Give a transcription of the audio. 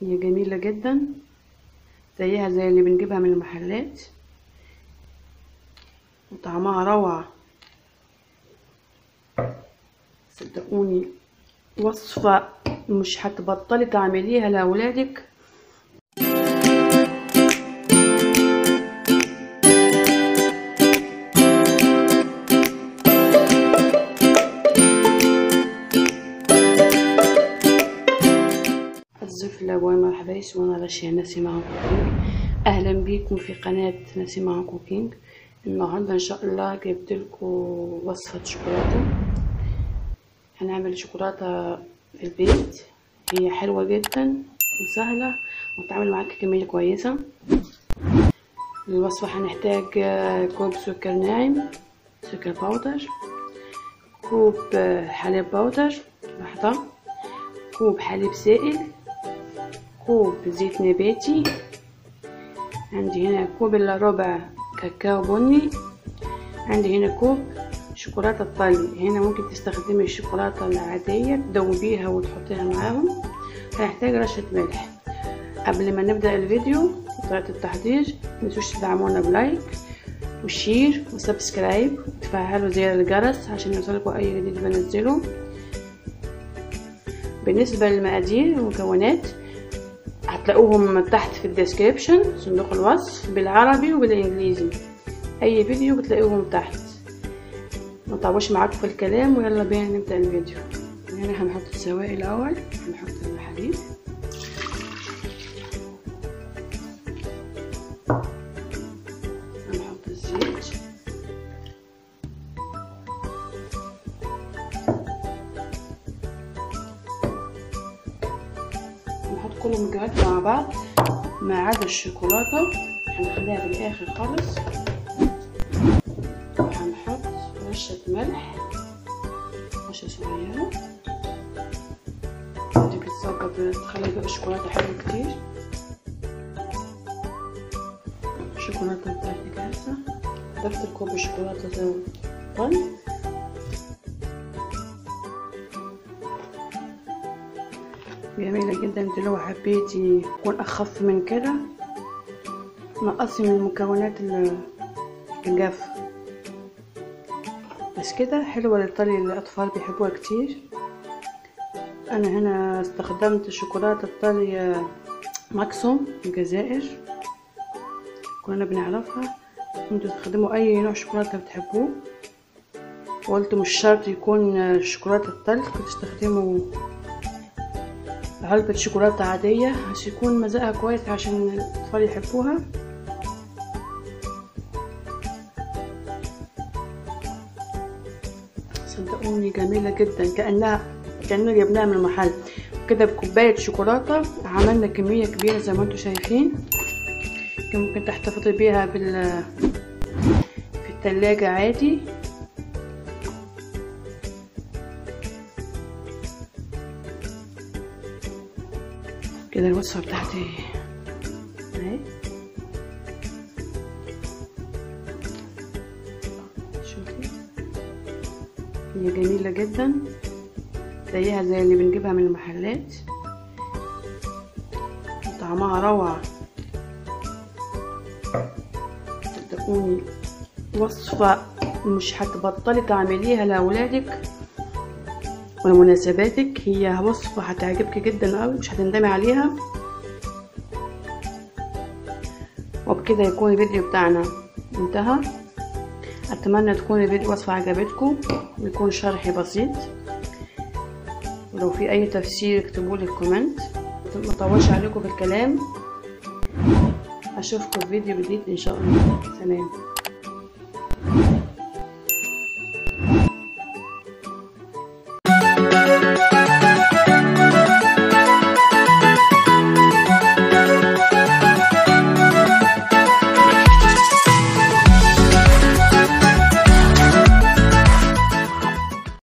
هي جميلة جدا زيها زي اللي بنجيبها من المحلات وطعمها روعة صدقوني وصفة مش هتبطلي تعمليها لأولادك الزف الأبواب مرحبا وانا رشيا نسيمة كوكينج أهلا بكم في قناة نسيمة كوكينج النهاردة إن شاء الله جبت لكم وصفة شوكولاتة هنعمل شوكولاتة في البيت هي حلوة جدا وسهلة وتعمل معاك كمية كويسة الوصفة هنحتاج كوب سكر ناعم سكر باودر كوب حليب باودر لحظة كوب حليب سائل كوب زيت نباتي عندي هنا كوب الا ربع كاكاو بني عندي هنا كوب شوكولاتة طلي هنا ممكن تستخدمي الشوكولاتة العادية تدوبيها وتحطيها معاهم هنحتاج رشة ملح قبل ما نبدأ الفيديو طريقة التحضير متنسوش تدعمونا بلايك وشير وسبسكرايب وتفعلوا زر الجرس عشان يوصلكوا اي جديد بنزله بالنسبة للمقادير والمكونات هتلاقوهم تحت في الديسكريبشن صندوق الوصف بالعربي وبالانجليزي اي فيديو بتلاقوهم تحت ما طولش معاكم في الكلام ويلا بينا نبدا الفيديو هنا هنحط السوائل الاول هنحط الحليب هنحط الزيت هنحط كل المكونات مع بعض ما عدا الشوكولاته هنخليها في الاخر خالص هنحط رشه ملح رشه صغيره دي بتظبط بتخلي بقى الشوكولاته حلوه كتير الشوكولاته بتاعتي جاهزه ضفت الكوب الشوكولاته زي الطن جميلة جدا انت لو حبيتي يكون اخف من كده نقصي من المكونات الجافة بس كده حلوة للطري اللي الاطفال بيحبوها كتير انا هنا استخدمت شوكولاتة الطري ماكسوم من الجزائر كنا بنعرفها انتوا تستخدموا اي نوع شوكولاتة بتحبوه وقلت مش شرط يكون شوكولاتة الطلق تستخدموا علبة شوكولاتة عادية عشان يكون مزاجها كويس عشان الأطفال يحبوها صدقوني جميلة جدا كأنها كأننا جبناها من المحل كده بكوباية شوكولاتة عملنا كمية كبيرة زي ما انتوا شايفين ممكن تحتفظي بيها في في التلاجة عادي كده الوصفة بتاعتي اهي شوفي هي جميلة جدا زيها زي اللي بنجيبها من المحلات طعمها روعة صدقوني وصفة مش هتبطلي تعمليها لأولادك ولمناسباتك هي وصفة هتعجبك جدا قوي مش هتندمي عليها وبكده يكون الفيديو بتاعنا انتهى اتمنى تكون الفيديو وصفة عجبتكم ويكون شرحي بسيط ولو في اي تفسير اكتبوا لي في كومنت ما اطولش عليكم في الكلام اشوفكم في فيديو جديد ان شاء الله سلام